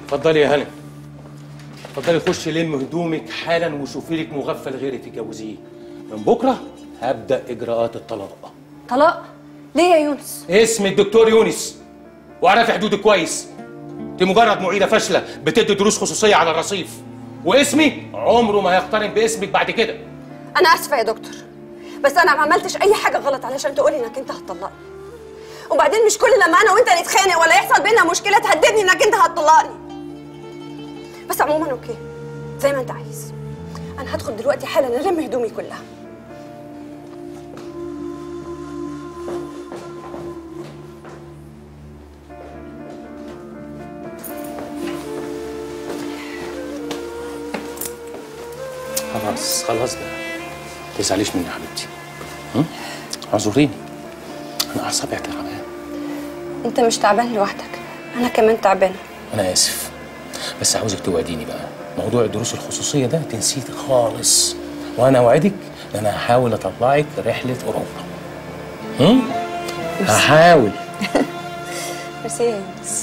اتفضلي يا هانم اتفضلي خشي لم هدومك حالا وشوفي لك مغفل غيرك تتجوزيه من بكره هبدا اجراءات الطلاق طلاق ليه يا يونس اسم الدكتور يونس واعرفي حدودك كويس دي مجرد معيده فاشله بتدي دروس خصوصيه على الرصيف واسمي عمره ما هيقترن باسمك بعد كده انا اسفه يا دكتور بس انا ما عملتش اي حاجه غلط علشان تقولي انك انت هتطلقني وبعدين مش كل لما انا وانت نتخانق ولا يحصل بينا مشكله تهددني انك انت هتطلقني بس عموما اوكي زي ما انت عايز انا هدخل دلوقتي حالا الم هدومي كلها خلاص خلاص بقى ما تزعليش مني يا حبيبتي هم؟ اعذريني انا اعصابي تعبان انت مش تعبان لوحدك انا كمان تعبانه انا اسف بس عاوزك توعديني بقى موضوع الدروس الخصوصيه ده تنسيه خالص وانا اوعدك ان انا هحاول اطلعك رحله اوروبا هم؟ هحاول ميرسي يا يونس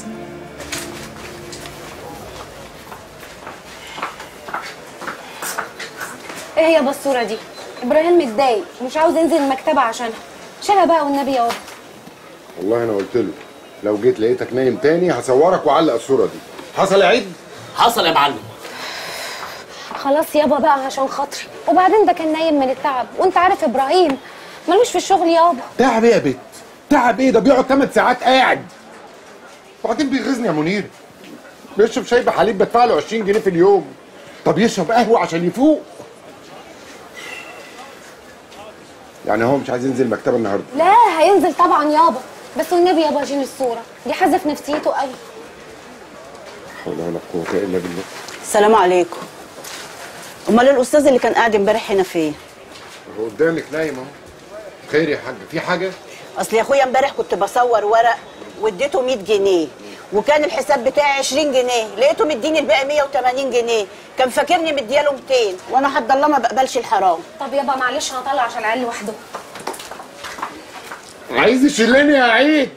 ايه هي بقى الصوره دي ابراهيم متضايق ومش عاوز ينزل المكتبه عشانها شيلها بقى والنبي يا بابا والله انا قلت له لو جيت لقيتك نايم تاني هصورك واعلق الصوره دي حصل يا عيد حصل يا معلم خلاص يابا بقى عشان خاطري وبعدين ده كان نايم من التعب وانت عارف ابراهيم ملوش في الشغل يابا تعب ايه يا بت تعب ايه ده بيقعد 8 ساعات قاعد وبعدين بيغيظني يا منير بيشرب شاي بحليب بدفع له 20 جنيه في اليوم طب يشرب قهوه عشان يفوق يعني هو مش عايز ينزل المكتبه النهارده لا هينزل طبعا يابا بس والنبي يابا جيل الصوره دي حذف نفسيته قوي لا حول ولا قوه الا بالله السلام عليكم امال الاستاذ اللي كان قاعد امبارح هنا فين هو قدامك نايم اهو خير يا حاج في حاجه اصل يا اخويا امبارح كنت بصور ورق واديته 100 جنيه وكان الحساب بتاعي 20 جنيه لقيته مديني الباقي 180 جنيه كان فاكرني مدياله 200 وانا حد الله ما بقبلش الحرام طب يابا معلش هطلع عشان العيال لوحده عايز يشيلني يا عيد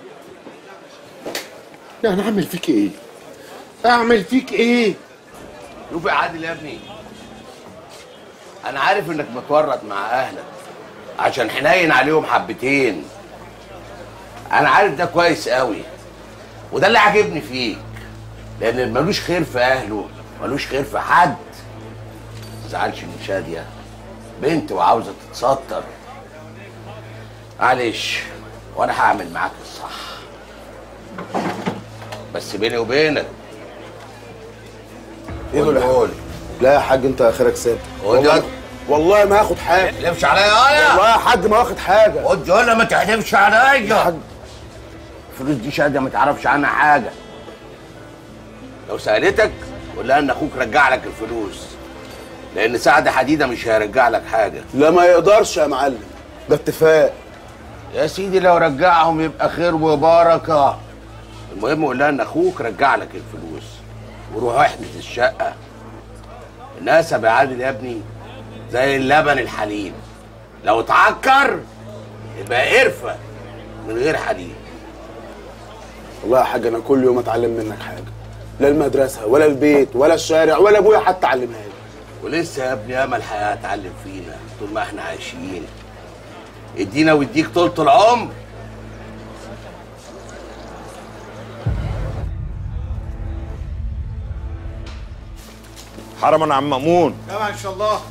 يعني اعمل فيك ايه اعمل فيك ايه شوف يا عادل يا ابني انا عارف انك متورط مع اهلك عشان حنين عليهم حبتين انا عارف ده كويس قوي وده اللي عاجبني فيك لان اللي ملوش خير في اهله ملوش خير في حد متزعلش من شاديه بنت وعاوزه تتستر معلش وانا هعمل معاك الصح بس بيني وبينك ايه دول يا حاج؟ لا يا حاج انت اخرك سابق خد يد. والله ما هاخد حاجه تحلفش عليا يالا والله يا حاج ما واخد حاجه خد ولا ما تحلفش عليا الفلوس دي شهاده ما تعرفش عنها حاجه لو سالتك قول لها ان اخوك رجع لك الفلوس لان سعد حديده مش هيرجع لك حاجه لا ما يقدرش يا معلم ده اتفاق يا سيدي لو رجعهم يبقى خير وبركه المهم قول لها ان اخوك رجع لك الفلوس وروح احجز الشقه النسب يا عادل يا ابني زي اللبن الحليب لو اتعكر يبقى قرفه من غير حليب والله يا حاج انا كل يوم اتعلم منك حاجه لا المدرسه ولا البيت ولا الشارع ولا ابويا حتى علمها لي ولسه يا ابني ياما الحياه هتعلم فينا طول ما احنا عايشين ادينا واديك طولة العمر حرما عم مأمون طبعا ان شاء الله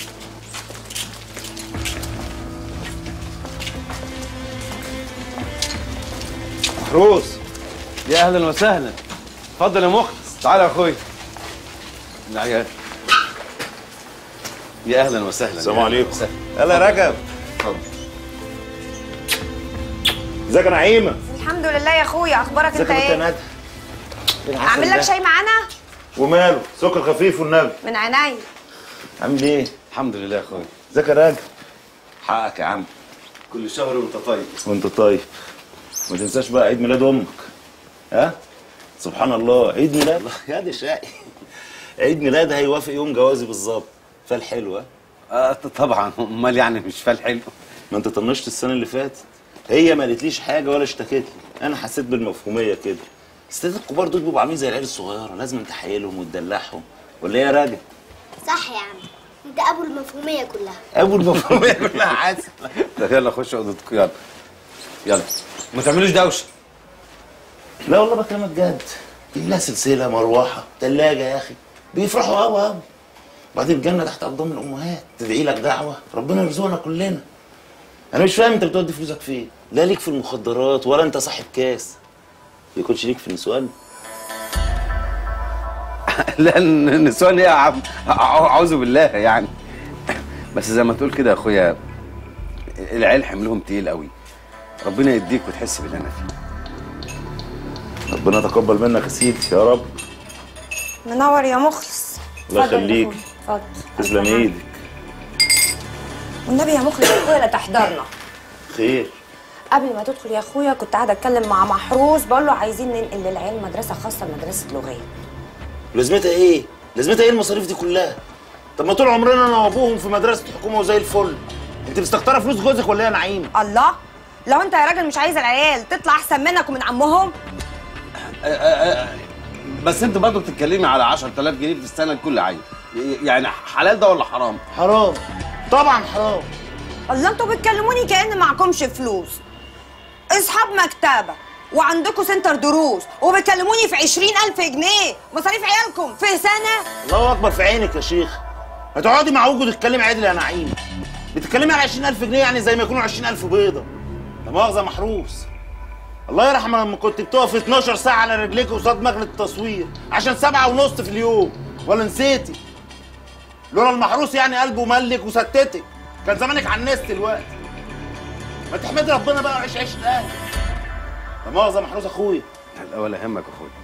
محروس يا اهلا وسهلا اتفضل يا مخلص تعالى يا اخويا العيال يا اهلا وسهلا السلام يا أهلاً عليكم. وسهلاً. يلا يا رجب اتفضل ازيك يا نعيمه الحمد لله يا اخويا اخبارك انت ازيك يا ايه ندى اعمل لك شاي معانا وماله سكر خفيف والنبي من عينيا عامل ايه الحمد لله يا اخويا ازيك يا راجل حقك يا عم كل شهر وانت طيب وانت طيب ما تنساش بقى عيد ميلاد امك ها سبحان الله عيد ميلاد يا دي شقي عيد ميلاد هيوافق يوم جوازي بالظبط فالحلوه آه طبعا امال يعني مش فال حلو ما انت طنشت السنه اللي فاتت هي ما قالتليش حاجه ولا اشتكت لي انا حسيت بالمفهوميه كده الستات الكبار دول بيبقوا عاملين زي العيال الصغيره لازم تحايلهم وتدلعهم ولا ايه يا راجل صح يا عم انت ابو المفهوميه كلها ابو المفهوميه كلها عسل طب يلا خش اوضتكم يلا يلا ما تعملوش دوشه لا والله بكلمك جد دي لها سلسله مروحه ثلاجه يا اخي بيفرحوا قوي قوي وبعدين الجنه تحت اقدام الامهات تدعي لك دعوه ربنا يرزقنا كلنا انا مش فاهم انت بتودي فلوسك فين لا ليك في المخدرات ولا انت صاحب كاس يكونش ليك في النسوان لا النسوان ايه يا عم أع- اعوذ بالله يعني بس زي ما تقول كده يا اخويا العيال حملهم تقيل قوي ربنا يديك وتحس باللي انا فيه ربنا يتقبل منك يا سيدي يا رب منور يا مخلص الله اتفضل يا يخليك أخوي، اتفضل تسلم ايدك والنبي يا مخلص يا اخويا لا تحضرنا خير قبل ما تدخل يا اخويا كنت قاعده اتكلم مع محروس بقول له عايزين ننقل للعيال مدرسه خاصه مدرسه لغات لازمتها ايه؟ لازمتها ايه المصاريف دي كلها؟ طب ما طول عمرنا انا وابوهم في مدرسه حكومه وزي الفل انت مستكتره فلوس جوزك ولا ايه يا نعيم؟ الله لو انت يا راجل مش عايز العيال تطلع احسن منك ومن عمهم بس انت برضه بتتكلمي على 10000 جنيه في السنه لكل عيل يعني حلال ده ولا حرام؟ حرام طبعا حرام الله انتوا بتكلموني كأن معكمش فلوس اصحاب مكتبه وعندكم سنتر دروس وبتكلموني في عشرين ألف جنيه مصاريف عيالكم في سنة الله اكبر في عينك يا شيخ هتقعدي مع وجود تتكلمي عدل يا نعيم بتتكلمي على 20000 جنيه يعني زي ما يكونوا 20000 بيضه لا مؤاخذه محروس الله يرحم لما كنت بتقف 12 ساعه على رجليك قصاد مكنه التصوير عشان سبعة ونص في اليوم ولا نسيتي لولا المحروس يعني قلبه ملك وستتك كان زمانك عنست دلوقتي ما تحمدي ربنا بقى وعيش عيش الاهل لا مؤاخذه محروس اخويا لا ولا يهمك يا اخويا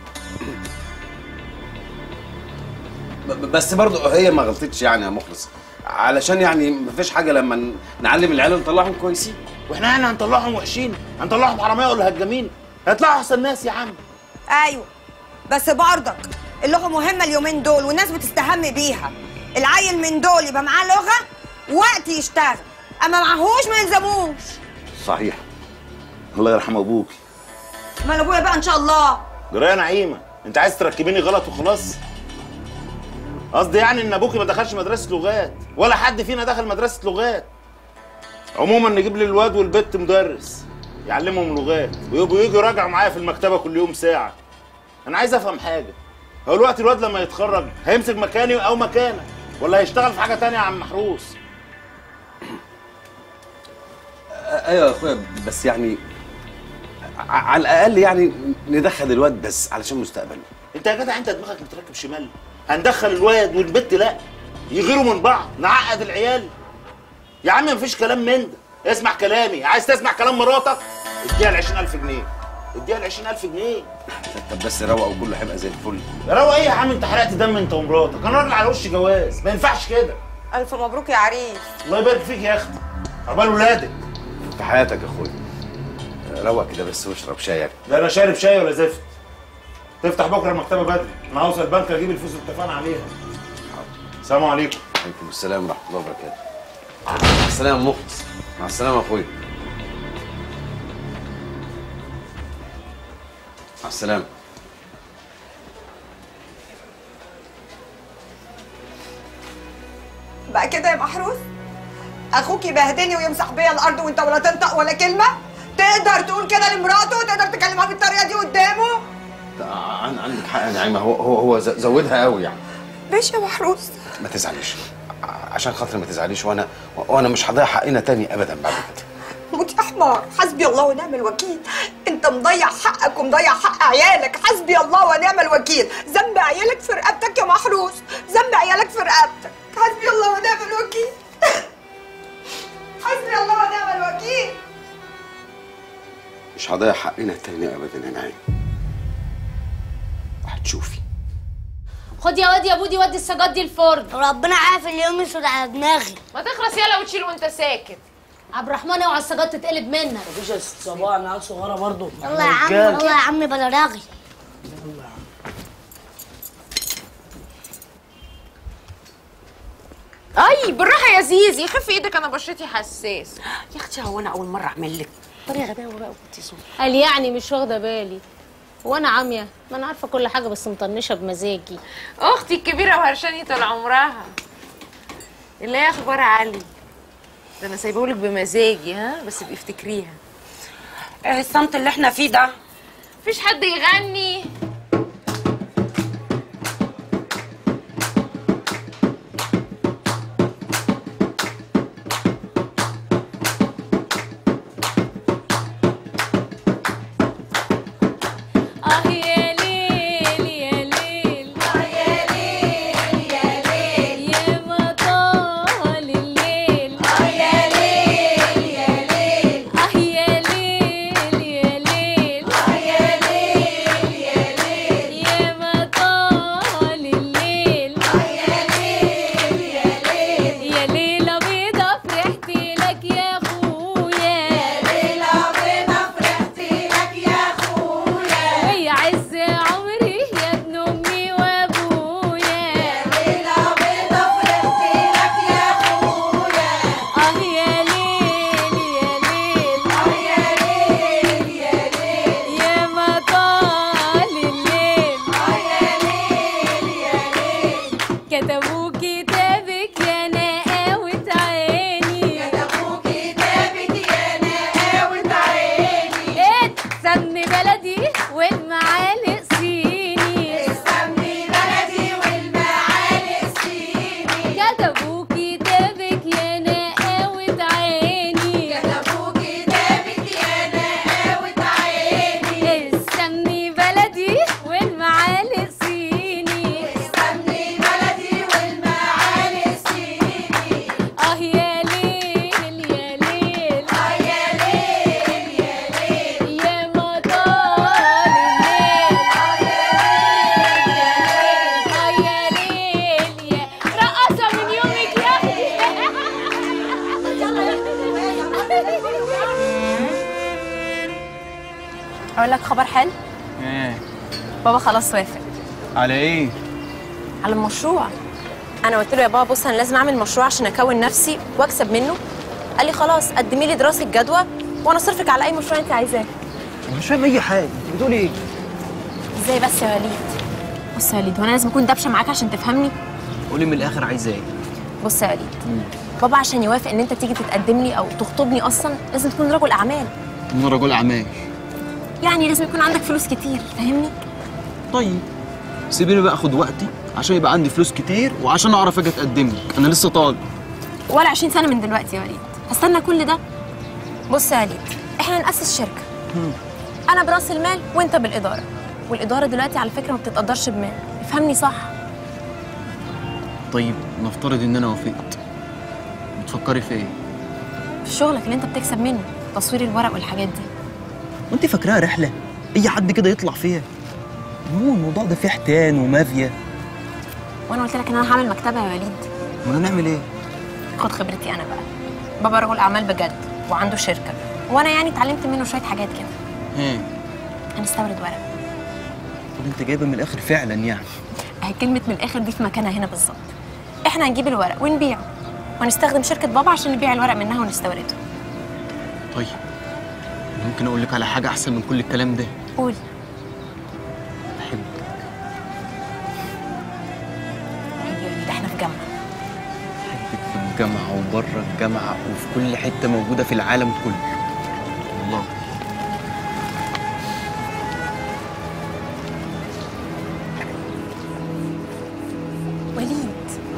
ب- بس برضه هي ما غلطتش يعني يا مخلص علشان يعني مفيش حاجه لما ن- نعلم العيال ونطلعهم كويسين واحنا يعني هنطلعهم وحشين هنطلعهم حراميه ولا هجامين هيطلعوا احسن ناس يا عم ايوه بس برضك اللغة مهمة اليومين دول والناس بتستهم بيها العيل من دول يبقى معاه لغة وقت يشتغل اما معهوش ما يلزموش صحيح الله يرحم ابوك مال ابويا بقى ان شاء الله جرايه يا نعيمه انت عايز تركبيني غلط وخلاص قصدي يعني ان ابوكي ما دخلش مدرسه لغات ولا حد فينا دخل مدرسه لغات عموما نجيب لي الواد والبت مدرس يعلمهم لغات ويبقوا يجوا يراجعوا معايا في المكتبه كل يوم ساعه انا عايز افهم حاجه هو الوقت الواد لما يتخرج هيمسك مكاني او مكانك ولا هيشتغل في حاجه تانية يا عم محروس ايوه يا اخويا بس يعني ع- على الاقل يعني ندخل الواد بس علشان مستقبله انت يا جدع انت دماغك متركب شمال هندخل الواد والبت لا يغيروا من بعض نعقد العيال يا عم مفيش كلام من ده اسمع كلامي عايز تسمع كلام مراتك اديها ال 20000 جنيه اديها ال 20000 جنيه طب بس روق وكله هيبقى زي الفل روق ايه يا عم انت حرقت دم انت ومراتك انا راجل على وش جواز ما ينفعش كده الف مبروك يا عريس الله يبارك فيك يا اختي عقبال ولادك في حياتك يا اخويا روق كده بس واشرب شايك لا انا شارب شاي ولا زفت تفتح بكره المكتبه بدري انا هوصل البنك اجيب الفلوس اللي اتفقنا عليها السلام عليكم عليكم السلام ورحمه الله وبركاته مع السلامه مخلص مع السلامه يا اخويا مع السلامه بقى كده يا محروس اخوك يبهدلني ويمسح بيا الارض وانت ولا تنطق ولا كلمه تقدر تقول كده لمراته تقدر تكلمها بالطريقه دي قدامه عن- عندك حق يا نعيمه هو هو هو ز- زودها قوي يعني ماشي يا محروس ما تزعليش ع- عشان خاطري ما تزعليش وانا وانا مش هضيع حقنا تاني ابدا بعد كده موت يا حمار حسبي الله ونعم الوكيل انت مضيع حقك ومضيع حق عيالك حسبي الله ونعم الوكيل ذنب عيالك في رقبتك يا محروس ذنب عيالك في رقبتك حسبي الله ونعم الوكيل حسبي الله ونعم الوكيل مش هضيع حقنا تاني ابدا يا نعيم وهتشوفي خد يا واد يا بودي ودي السجاد دي الفرن ربنا عارف اليوم يسود على دماغي ما تخلص يلا وتشيل وانت ساكت عبد الرحمن اوعى السجاد تتقلب منك مفيش يا ست صباح انا عيال صغيره برضه يلا يا عم يلا يا عم بلا اي بالراحه يا زيزي خف ايدك انا بشرتي حساس يا اختي هو انا اول مره اعمل لك طريقه غباوه بقى وكنتي صوت قال يعني مش واخده بالي وانا عاميه ما انا عارفه كل حاجه بس مطنشه بمزاجي اختي الكبيره وهرشاني طول عمرها اللي هي اخبار علي ده انا سايبهولك بمزاجي ها بس ابقي افتكريها ايه الصمت اللي احنا فيه ده مفيش حد يغني اه يا ليل يا ليل اه يا ليل يا ليل يا ما طال الليل اه يا ليل يا ليل اه يا ليل يا ليل اه يا ليل يا ليل يا ما طال الليل اه يا ليل يا ليل يا ليلة بيضة فرحت لك يا اخويا يا ليلة بيضة فرحت لك يا اخويا ويا عز عمري يا ابن امي وابويا يا ليلة بيضة فرحت لك يا اخويا اه يا ليل يا ليل اه يا ليل يا ليل يا ما طال الليل اه يا ليل يا ليل كتبوا كتابك يا نقاوة عيني كتبوا كتابك يا نقاوة عيني اتسمي بلدي والمعالق صيني اتسمي بلدي والمعالق صيني كتبوا كتابك يا نقاوة عيني كتبوا كتابك يا نقاوة عيني اتسمي بلدي والمعالق صيني اتسمي بلدي والمعالق صيني اه يا ليل يا ليل اه يا ليل يا ليل يا ما طال الليل اه يا ليل يا ليل اه يا ليل يا رقصة من يومك يا اقول لك خبر حلو ايه بابا خلاص وافق على ايه على المشروع انا قلت له يا بابا بص انا لازم اعمل مشروع عشان اكون نفسي واكسب منه قال لي خلاص قدمي لي دراسه جدوى وانا اصرفك على اي مشروع انت عايزاه أنا مش فاهم اي حاجه انت بتقولي ايه ازاي بس يا وليد بص يا وليد وانا لازم اكون دبشه معاك عشان تفهمني قولي من الاخر عايزه ايه بص يا وليد بابا عشان يوافق ان انت تيجي تتقدم لي او تخطبني اصلا لازم تكون رجل اعمال انا رجل اعمال يعني لازم يكون عندك فلوس كتير فاهمني طيب سيبيني بقى اخد وقتي عشان يبقى عندي فلوس كتير وعشان اعرف اجي اتقدم لك انا لسه طالب ولا 20 سنه من دلوقتي يا وليد هستنى كل ده بص يا وليد احنا ناسس شركه انا براس المال وانت بالاداره والاداره دلوقتي على فكره ما بتتقدرش بمال افهمني صح طيب نفترض ان انا وافقت بتفكري في ايه في شغلك اللي انت بتكسب منه تصوير الورق والحاجات دي وانت فاكراها رحله اي حد كده يطلع فيها هو الموضوع ده فيه حيتان ومافيا وانا قلت لك ان انا هعمل مكتبه يا وليد ما نعمل ايه خد خبرتي انا بقى بابا رجل اعمال بجد وعنده شركه وانا يعني اتعلمت منه شويه حاجات كده ايه هنستورد ورق طب انت جايبه من الاخر فعلا يعني اهي كلمه من الاخر دي في مكانها هنا بالظبط احنا هنجيب الورق ونبيعه ونستخدم شركه بابا عشان نبيع الورق منها ونستورده طيب ممكن اقول لك على حاجه احسن من كل الكلام ده قول بحبك عادي يا وليد احنا في جامعه بحبك في الجامعه وبره الجامعه وفي كل حته موجوده في العالم كله والله وليد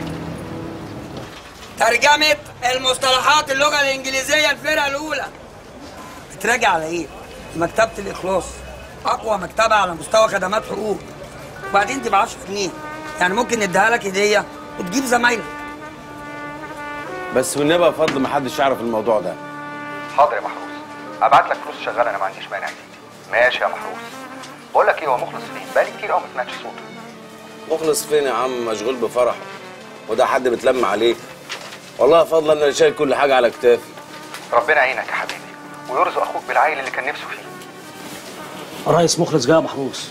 ترجمة المصطلحات اللغة الإنجليزية الفرقة الأولى بتراجع على إيه؟ مكتبة الإخلاص أقوى مكتبة على مستوى خدمات حقوق وبعدين دي ب 10 جنيه يعني ممكن نديها لك هدية وتجيب زمايلك بس والنبي يا فضل ما حدش يعرف الموضوع ده حاضر يا محروس ابعت لك فلوس شغاله انا ما عنديش مانع يا سيدي ماشي يا محروس بقول لك ايه هو مخلص فين بقالي كتير قوي ما سمعتش صوته مخلص فين يا عم مشغول بفرحه وده حد بتلم عليه والله يا فضل انا اللي شايل كل حاجه على كتافي ربنا يعينك يا حبيبي ويرزق اخوك بالعيل اللي كان نفسه فيه الرئيس مخلص جاء محروس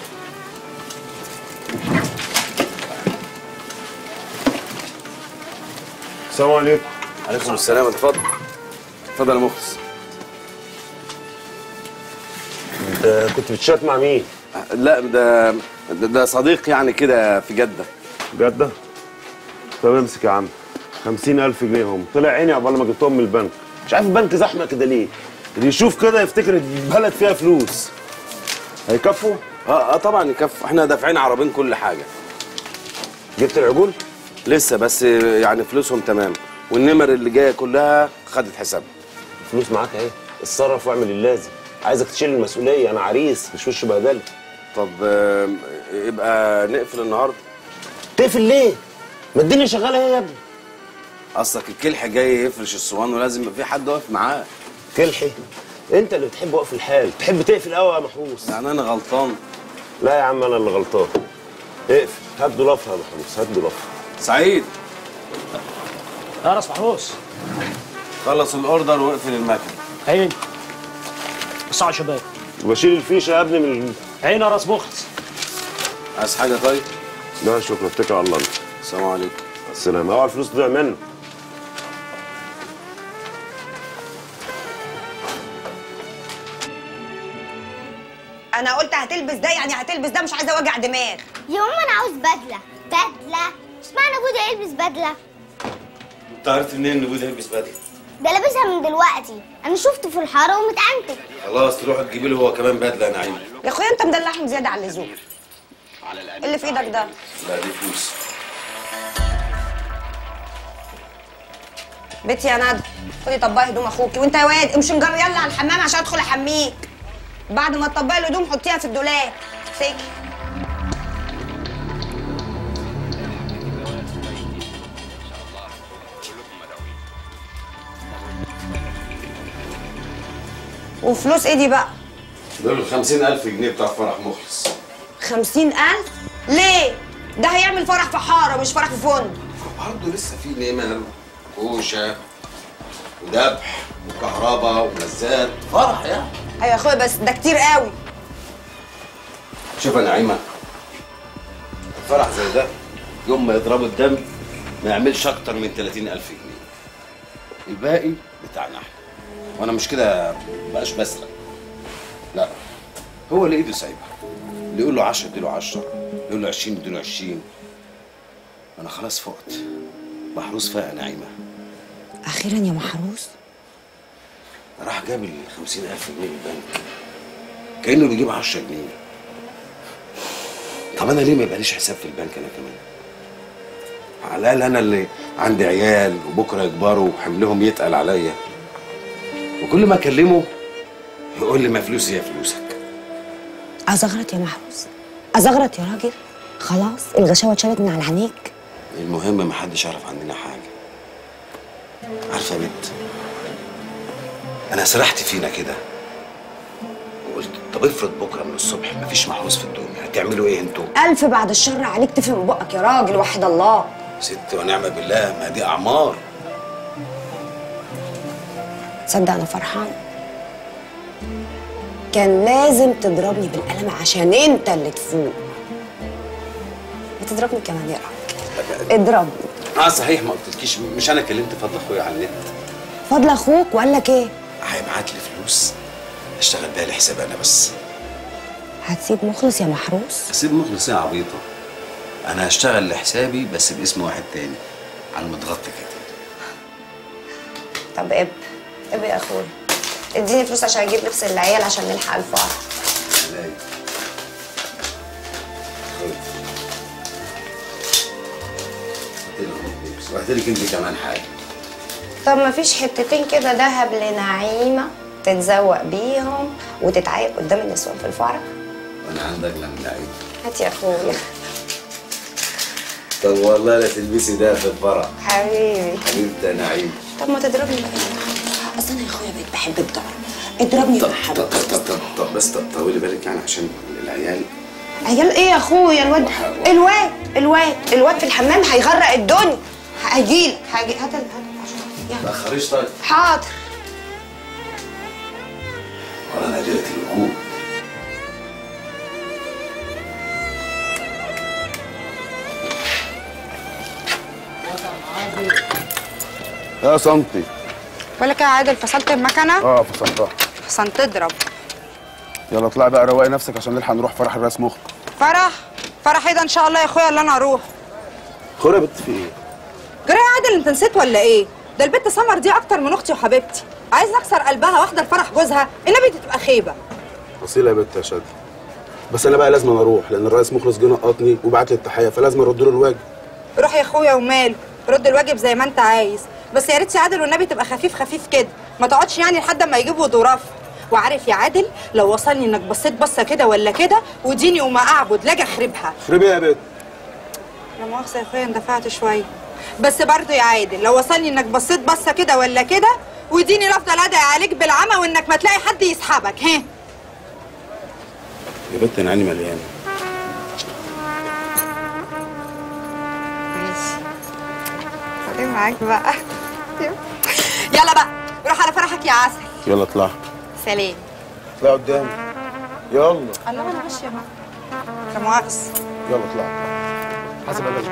السلام عليكم عليكم السلام اتفضل اتفضل يا مخلص انت كنت بتشات مع مين؟ لا ده ده, ده صديق يعني كده في جده جده طب امسك يا عم 50000 جنيه هم طلع عيني عقبال ما جبتهم من البنك مش عارف البنك زحمه كده ليه اللي يشوف كده يفتكر البلد فيها فلوس هيكفوا اه اه طبعا يكفوا احنا دافعين عربين كل حاجه جبت العجول لسه بس يعني فلوسهم تمام والنمر اللي جايه كلها خدت حسابها فلوس معاك اهي اتصرف واعمل اللازم عايزك تشيل المسؤوليه انا عريس مش وش بهدله طب آه، يبقى نقفل النهارده تقفل ليه ما الدنيا شغاله اهي يا ابني اصلك الكلح جاي يفرش الصوان ولازم يبقى في حد واقف معاه كلحي انت اللي بتحب وقف الحال تحب تقفل قوي يا محروس يعني انا غلطان لا يا عم انا اللي غلطان اقفل هات ضلافها يا محروس هات ضلافها سعيد يا راس محروس خلص الاوردر واقفل المكنه عين الساعة شباب وبشيل الفيشه يا ابني من عين يا راس مخلص عايز حاجه طيب لا شكرا اتكل على الله انت السلام عليكم السلام اوعى الفلوس تضيع منه انا قلت هتلبس ده يعني هتلبس ده مش عايزه وجع دماغ يا ماما انا عاوز بدله بدله مش معنى ابويا يلبس بدله انت عرفت منين ان ابوي هيلبس بدله ده لابسها من دلوقتي انا شفته في الحاره ومتعنتك خلاص تروح تجيبي له هو كمان بدله يا نعيم يا اخويا انت مدلعهم زياده عن اللزوم اللي في ايدك ده لا دي فلوس بنتي يا ندى خدي طبقي هدوم اخوكي وانت يا واد امشي نجر يلا على الحمام عشان ادخل احميك بعد ما تطبقي الهدوم حطيها في الدولاب سكي وفلوس ايه دي بقى دول ال 50000 جنيه بتاع فرح مخلص خمسين ألف ليه ده هيعمل فرح في حارة مش فرح في فندق برضه لسه في نمر كوشه وذبح وكهرباء ومزات فرح يعني ايوه يا اخويا بس ده كتير قوي شوف يا نعيمه فرح زي ده يوم ما يضربوا الدم ما يعملش اكتر من 30000 جنيه الباقي بتاعنا احنا وانا مش كده مبقاش بسرق لا هو اللي ايده سايبه اللي يقول له 10 اديله 10 يقول له 20 اديله 20 انا خلاص فقت محروس فيها يا نعيمه اخيرا يا محروس راح جاب ال 50000 جنيه من البنك كانه بيجيب 10 جنيه طب انا ليه ما يبقاليش حساب في البنك انا كمان على الاقل انا اللي عندي عيال وبكره يكبروا وحملهم يتقل عليا وكل ما اكلمه يقول لي ما فلوسي هي فلوسك ازغرط يا محروس ازغرط يا راجل خلاص الغشاوه اتشالت من على عينيك المهم ما حدش يعرف عندنا حاجه عارفه يا بنت انا سرحت فينا كده وقلت طب افرض بكره من الصبح مفيش محروس في الدنيا هتعملوا ايه انتوا الف بعد الشر عليك تفهم بقك يا راجل وحد الله ست ونعم بالله ما دي اعمار تصدق انا فرحان كان لازم تضربني بالقلم عشان انت اللي تفوق بتضربني كمان يا راجل اضربني اه صحيح ما قلتلكيش مش انا كلمت فضل اخويا على النت فضل اخوك وقال لك ايه هيبعت لي فلوس اشتغل بيها لحساب انا بس هتسيب مخلص يا محروس اسيب مخلص يا عبيطه انا هشتغل لحسابي بس باسم واحد تاني على المتغطي كده طب اب اب يا اخويا اديني فلوس عشان اجيب لبس العيال عشان نلحق الفرح لا رحت لك انت كمان حاجه طب ما فيش حتتين كده دهب لنعيمه تتزوق بيهم وتتعايق قدام النسوان في الفرح وانا عندك لما لعيب هات يا اخويا طب والله لا تلبسي ده في الفرح حبيبي حبيبتي يا نعيم طب ما تضربني بقى يا محروس اصل انا يا اخويا بقيت بحب الضرب اضربني طب يا طب طب طب, طب بس طب طولي بالك يعني عشان العيال عيال ايه يا اخويا الواد الواد الواد الواد في الحمام هيغرق الدنيا هيجيلك هيجي هات ال- هات عشان ما تاخريش طيب حاضر ولا انا ليله الوجوه يا سنتي بقول لك يا عادل فصلت المكنه اه فصلتها عشان تضرب يلا اطلعي بقى روقي نفسك عشان نلحق نروح فرح الراس مخ فرح فرح ايه ده ان شاء الله يا اخويا اللي انا اروح خير يا بنت في ايه جرى يا عادل انت نسيت ولا ايه ده البت سمر دي اكتر من اختي وحبيبتي عايز اكسر قلبها واحده لفرح جوزها النبي دي تبقى خيبه اصيله يا بنت يا شادي بس انا بقى لازم أنا اروح لان الرئيس مخلص جه نقطني وبعت لي التحيه فلازم ارد له الواجب روح يا اخويا وماله رد الواجب زي ما انت عايز بس يا ريت يا عادل والنبي تبقى خفيف خفيف كده ما تقعدش يعني لحد ما يجيبوا ظراف وعارف يا عادل لو وصلني انك بصيت بصه كده ولا كده وديني وما اعبد لاجي اخربها خربي يا بنت لا مؤاخذه يا اخويا اندفعت شويه بس برضه يا عادل لو وصلني انك بصيت بصه كده ولا كده وديني لا افضل ادعي عليك بالعمى وانك ما تلاقي حد يسحبك ها يا بنت انا عيني مليانه ايه معاك بقى يلا بقى روح على فرحك يا عسل يلا اطلع سلام اطلع قدامي يلا الله انا ماشيه بقى لا مؤاخذه يلا اطلع حسب قلبك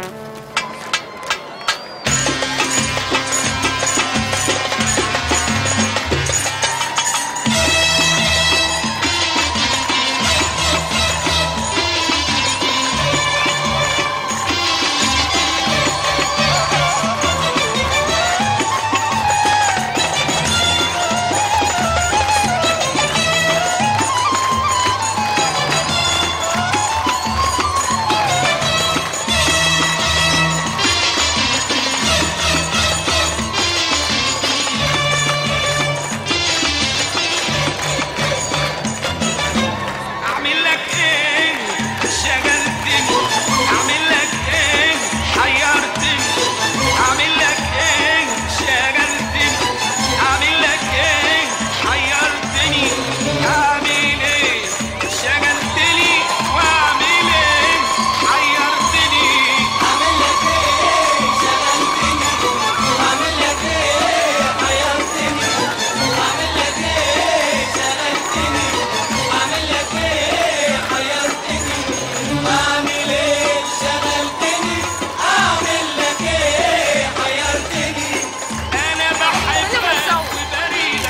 اعمل لك ايه شغلتني اعمل لك ايه حيرتني اعمل لك ايه شغلتني اعمل لك ايه حيرتني اعمل ايه شغلتني واعمل ايه حيرتني اعمل لك ايه شغلتني اعمل لك ايه حيرتني اعمل لك ايه شغلتني اعمل لك ايه حيرتني اعمل ايه شغلتني اعمل لك ايه حيرتني انا بحبك وبريدك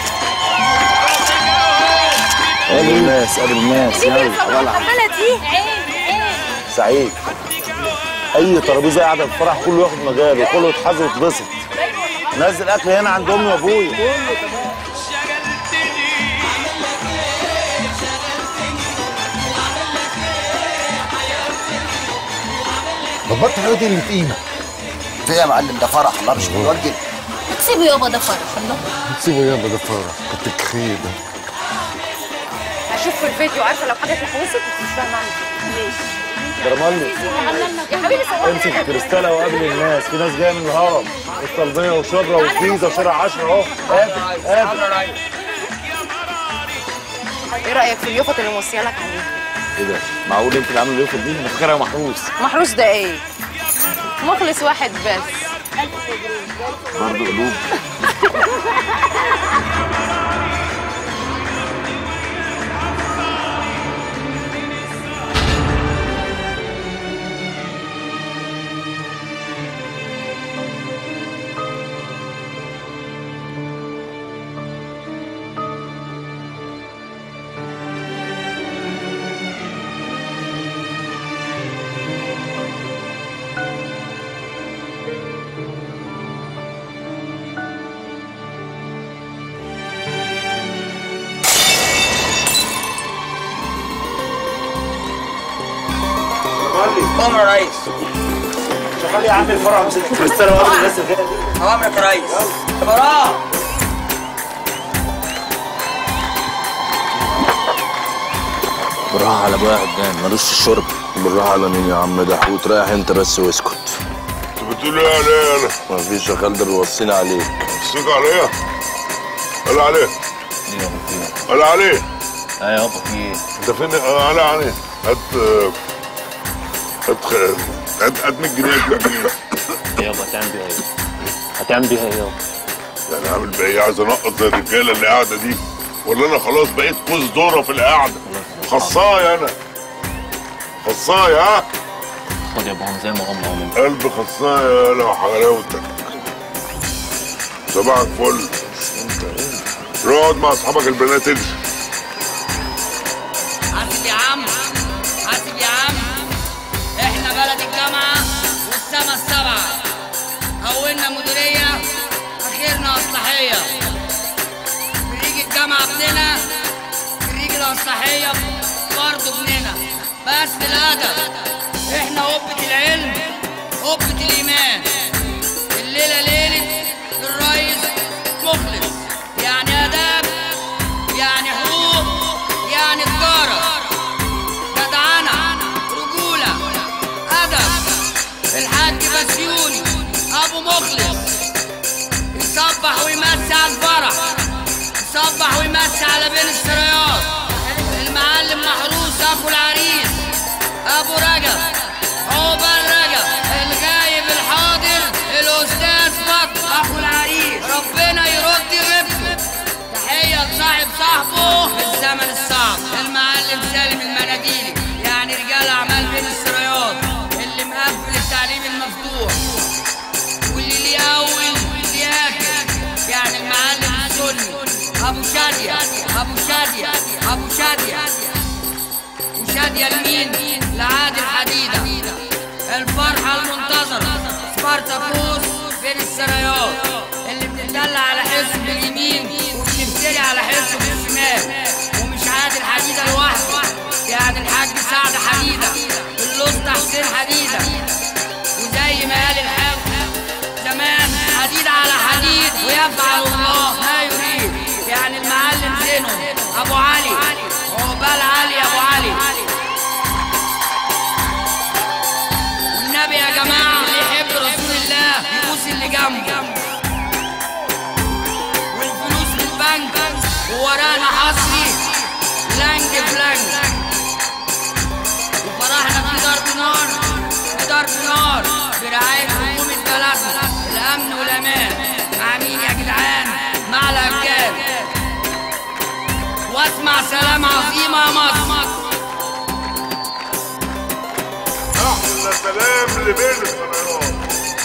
قابل الناس قابل الناس يلا يلا دي سعيد اي ترابيزه قاعده في الفرح كله ياخد مجاله كله يتحز ويتبسط نزل اكل هنا عند امي وابويا بطل الراجل اللي في قيمه في إيه يا معلم ده فرح الله مش متوجه تسيبه يابا ده فرح الله سيبه يابا ده فرح كنت خيبه هشوف في الفيديو عارفه لو حاجه اتحوست مش فاهمه عنها ماشي برملي يا حبيبي صورني امسك الكريستاله وقابل الناس في ناس جايه من الهرم والطلبيه وشبرا والجيزه وشارع 10 اهو قابل قابل ايه رايك في اليوفط اللي موصيه لك عليها ايه ده معقول انت اللي عامل اليوفط دي انا فاكرها محروس محروس ده ايه مخلص واحد بس برضه قلوب قوم يا ريس شغال يا عم الفرع مسك الكريستاله وقابل الناس اللي فيها دي اوامرك يا ريس يا براء بالراحة على ابويا قدام ملوش في الشرب بالراحة على مين يا عم ده حوت رايح انت بس واسكت انت بتقول ايه عليا انا؟ مفيش يا خالد بيوصيني عليك بصيك عليا؟ قال عليه قال عليه ايه يابا في ايه؟ انت فين قال عليه هات هات خ- هات هات 100 جنيه 100 جنيه يابا هتعمل بيها ايه؟ هتعمل بيها ايه يابا؟ يعني اعمل بقى ايه عايز انقط زي الرجاله اللي قاعده دي ولا انا خلاص بقيت كوز ذره في القعده خصايا انا خصايا ها خد يا ابو هم زي ما هم هم قلب خصايا يا لو حلاوتك صباحك فل روح اقعد مع اصحابك البنات امشي حاسب يا عم حاسب يا عم احنا بلد الجامعة والسما السبعة أولنا مديرية أخيرنا أصلاحية خريج الجامعة ابننا خريج الأصلاحية برضه ابننا بس الأدب احنا قبة العلم قبة الإيمان الليلة ليلة الريس مخلص يعني آداب يعني حقوق يعني تجارة جدعنة رجولة أدب الحاج بسيوني أبو مخلص يصبح ويمسي على الفرح يصبح ويمسي على بين السرايات المعلم محروس أبو العريس أبو رجب عقبال رجب الغايب الحاضر الأستاذ فضل أخو العريس ربنا يرد غيبته تحية لصاحب صاحبه في الزمن الصعب المعلم سالم المناديلي يعني رجال أعمال بين السرايات اللي مقفل التعليم المفتوح واللي ليه أول ليه آخر يعني المعلم السني أبو شادية أبو شادية أبو شادية وشادية لمين؟ لعادل حديدة الفرحة المنتظرة سبارتاكوس بين السرايات اللي بنتدلع على حسه باليمين وبنفتري على حسه بالشمال ومش عادل حديدة لوحده يعني الحاج سعد حديدة الأسطى حسين حديدة وزي ما قال الحاج زمان حديد على حديد ويفعل الله ما يريد يعني المعلم زينو أبو علي عقبال علي أبو علي والنبي يا جماعة اللي يحب رسول الله يبوس اللي جنبه والفلوس في البنك وورانا حصري لانج بلانج وفرحنا في ضرب نار في ضرب نار برعاية حكومة بلدنا الأمن والأمان مع مين يا جدعان؟ مع الهجان واسمع سلام عظيمة يا مصر احلى سلام لبين السنوات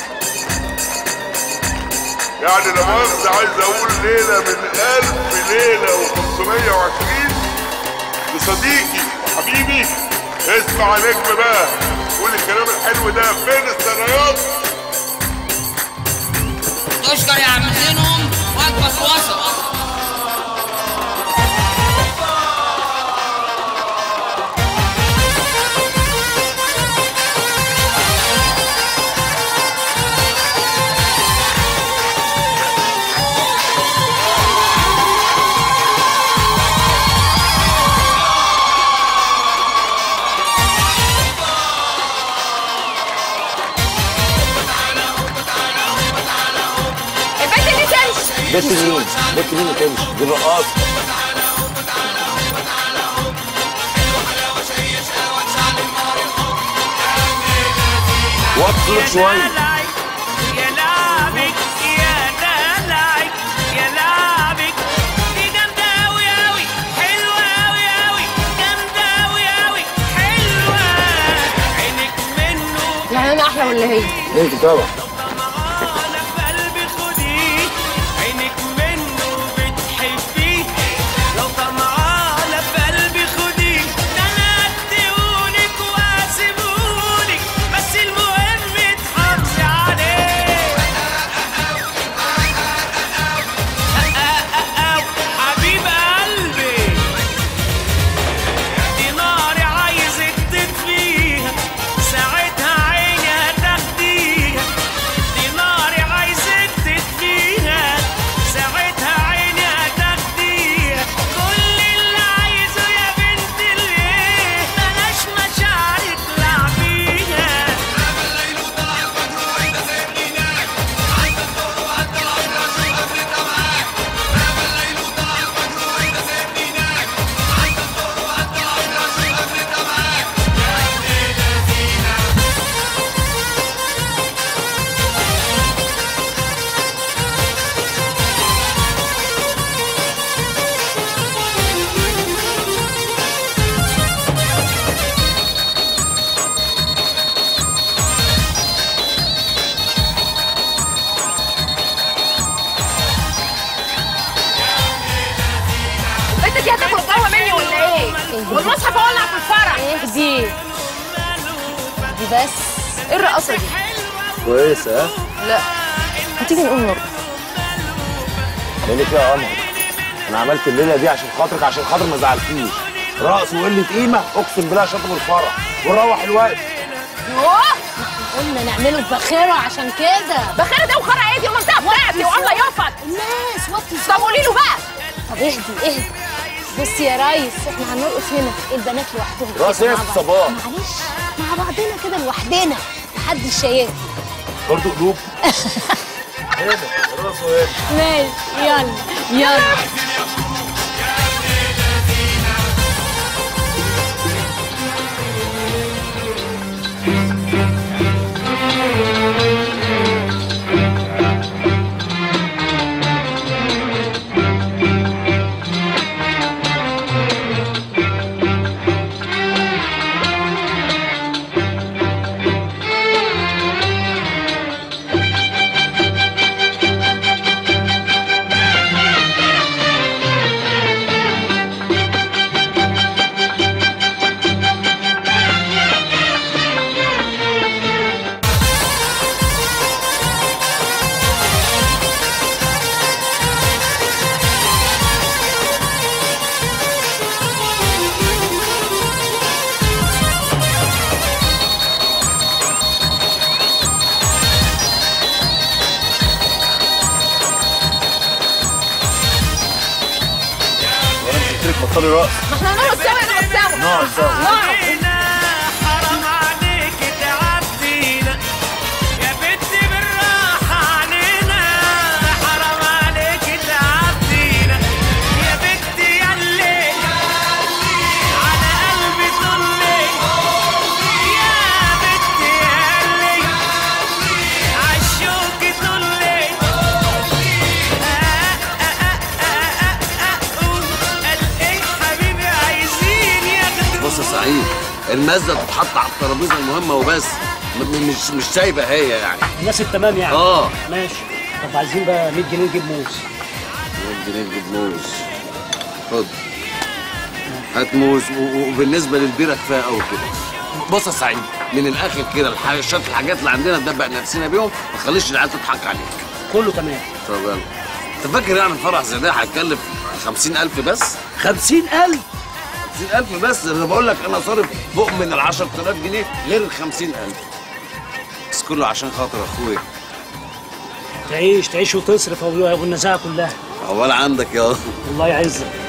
يعني لا مؤاخذة عايز اقول ليلة من ألف ليلة و520 لصديقي وحبيبي اسمع نجم بقى قول الكلام الحلو ده بين السنوات تشكر يا عم زينهم وجبة في وسط البنت اللي تمشي بنت مين؟ بنت مين اللي تمشي؟ دي الرقاصة وطلق شوية يا لعبك يا دلعك يا لعبك دي جامدة أوي أوي حلوة أوي أوي جامدة أوي أوي حلوة عينك منه يعني انا احلى ولا هي انت طبعا في قلبي خديه عينك منه بتحبيه لو طمعانة في قلبي خديه ده أنا أديهولك وأسيبهولك بس المهم تحافظي عليه حبيب قلبي دي ناري عايزك تطفيها ساعتها عيني هتاخديها والمصحف اولع في الفرح اهدي دي بس ايه الرقصه دي كويسه ها لا ما تيجي نقوم نرقص ليلك يا قمر انا عملت الليله دي عشان خاطرك عشان خاطر ما زعلتيش رقص وقله قيمه اقسم بالله شطب الفرح ونروح الوقت يوه قلنا نعمله ببخيره عشان كده بخيرة ده وخرا ايه دي المنطقه بتاعتي والله يفط الناس وطي طب قولي له بقى طب اهدي اهدي بص يا ريس احنا هنرقص هنا البنات لوحدهم كده رقص ايه مع في بعض. الصباح؟ معلش مع بعضنا كده لوحدنا محدش شايف برضه قلوب هنا رقصوا هنا ماشي يلا يلا وانا مش قلت لك بطلي رقص ما احنا هنرقص سوا نرقص سوا نقعد سوا. نقعد حرام عليك تعدينا يا بنتي بالراحة علينا حرام عليك تعدينا يا بنتي ياللي على قلبي طلي يا بنتي ياللي عالشوق طلي قال ايه حبيبي عايزين ياخدوا بص يا سعيد المزه تتحط على الترابيزه المهمه وبس م- م- مش مش سايبه هي يعني الناس التمام يعني اه ماشي طب عايزين بقى 100 جنيه نجيب موز 100 جنيه نجيب موز خد هات موز و- و- وبالنسبه للبيره كفايه قوي كده بص يا سعيد من الاخر كده الح- شويه الحاجات اللي عندنا ندبق نفسنا بيهم ما تخليش العيال تضحك عليك كله تمام طب يلا انت فاكر يعني فرح زي ده هيكلف 50000 بس 50000 50000 بس انا بقول لك انا صارف فوق من ال 10000 جنيه غير ال 50000 بس كله عشان خاطر اخويا تعيش تعيش وتصرف والنزاهه كلها عقبال عندك يا الله يعزك